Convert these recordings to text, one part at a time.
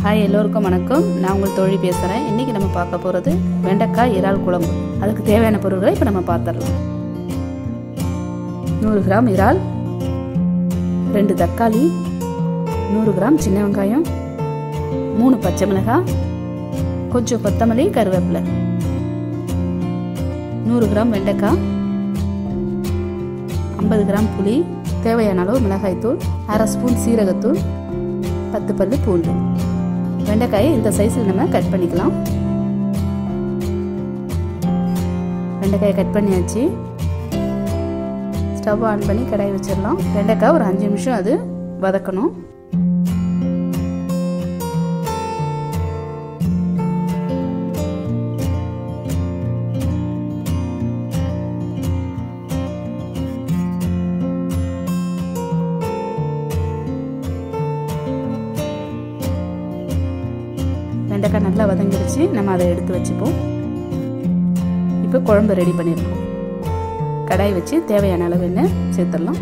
hi எல்லோருக்கும் வணக்கம் நான் உங்கள் தோழி பேசுகிறேன் இன்றைக்கி நம்ம பார்க்க போகிறது வெண்டைக்காய் இறால் குழம்பு அதுக்கு தேவையான பொருட்களை இப்போ நம்ம பார்த்துடலாம் நூறு கிராம் இறால் ரெண்டு தக்காளி நூறு கிராம் சின்ன வெங்காயம் மூணு பச்சை மிளகாய் கொஞ்சம் கொத்தமல்லி கருவேப்பிலை நூறு கிராம் வெண்டைக்காய் ஐம்பது கிராம் புளி தேவையான அளவு மிளகாய்த்தூள் அரை ஸ்பூன் சீரகத்தூள் பத்து பல்லு பூண்டு வெண்டைக்காயை இந்த சைஸில் நம்ம கட் பண்ணிக்கலாம் வெண்டைக்காயை கட் பண்ணியாச்சு ஸ்டவ் ஆன் பண்ணி கடாய் வச்சிடலாம் வெண்டைக்காய் ஒரு அஞ்சு நிமிஷம் அது வதக்கணும் வெண்டைக்காய் நல்லா வதங்கிடுச்சு நம்ம அதை எடுத்து வச்சுப்போம் இப்போ குழம்பு ரெடி பண்ணிடலாம் கடாய் வச்சு தேவையான அளவு எண்ணெய் சேர்த்துடலாம்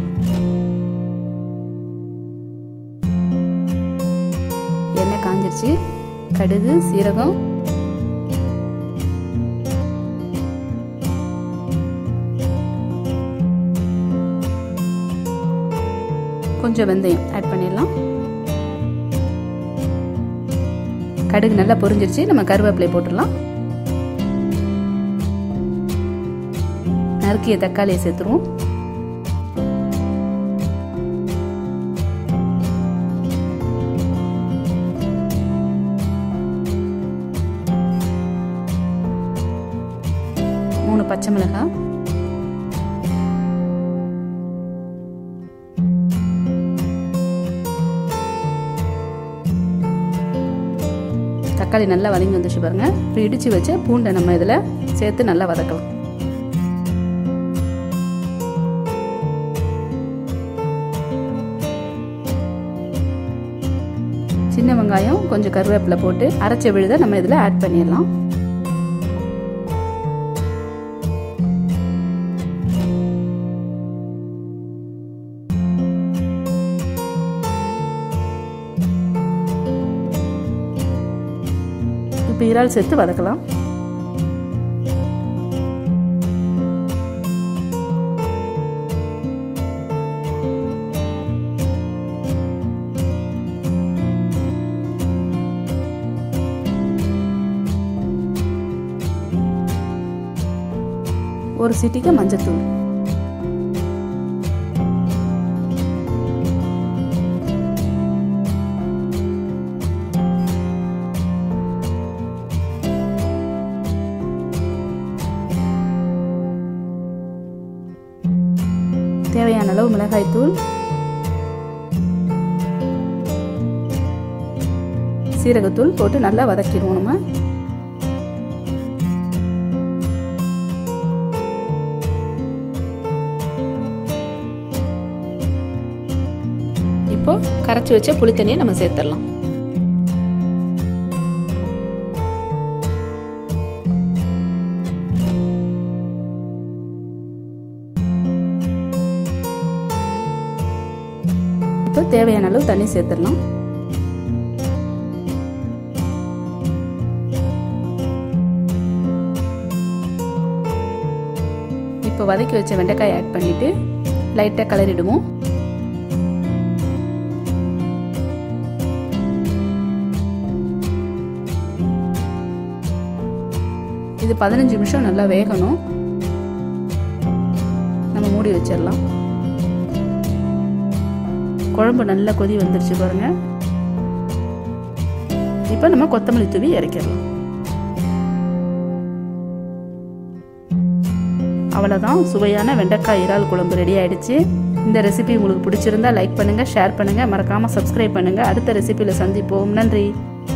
எண்ணெய் காஞ்சிருச்சு கடுகு சீரகம் கொஞ்சம் வெந்தயம் ஆட் பண்ணிடலாம் கடுகு நல்லா பொரிஞ்சிருச்சு நம்ம கருவேப்பிலை போட்டுடலாம் நறுக்கிய தக்காளியை சேர்த்துருவோம் மூணு பச்சை மிளகாய் தக்காளி நல்லா வதங்கி வந்துச்சு பாருங்க இப்போ இடிச்சு வச்ச பூண்டை நம்ம இதில் சேர்த்து நல்லா வதக்கலாம் சின்ன வெங்காயம் கொஞ்சம் கருவேப்பிலை போட்டு அரைச்ச விழுத நம்ம இதில் ஆட் பண்ணிடலாம் இப்போ இறால் சேர்த்து வதக்கலாம் ஒரு சிட்டிக்கு மஞ்சத்தூள் தேவையான அளவு மிளகாய்த்தூள் சீரகத்தூள் போட்டு நல்லா வதக்கிடுவோம் நம்ம இப்போ கரைச்சி வச்ச புளித்தண்ணியை நம்ம சேர்த்துடலாம் இப்போ தேவையான அளவு தண்ணி சேர்த்துடலாம் இப்போ வதக்கி வச்ச வெண்டைக்காய் ஆட் பண்ணிட்டு லைட்டாக கலரிடுவோம் இது பதினஞ்சு நிமிஷம் நல்லா வேகணும் நம்ம மூடி வச்சிடலாம் குழம்பு நல்லா கொதி வந்துருச்சு பாருங்க இப்போ நம்ம கொத்தமல்லி தூவி இறக்கிடலாம் அவ்வளோதான் சுவையான வெண்டைக்காய் இறால் குழம்பு ரெடி ஆயிடுச்சு இந்த ரெசிபி உங்களுக்கு பிடிச்சிருந்தா லைக் பண்ணுங்கள் ஷேர் பண்ணுங்கள் மறக்காமல் சப்ஸ்கிரைப் பண்ணுங்கள் அடுத்த ரெசிபியில் சந்திப்போம் நன்றி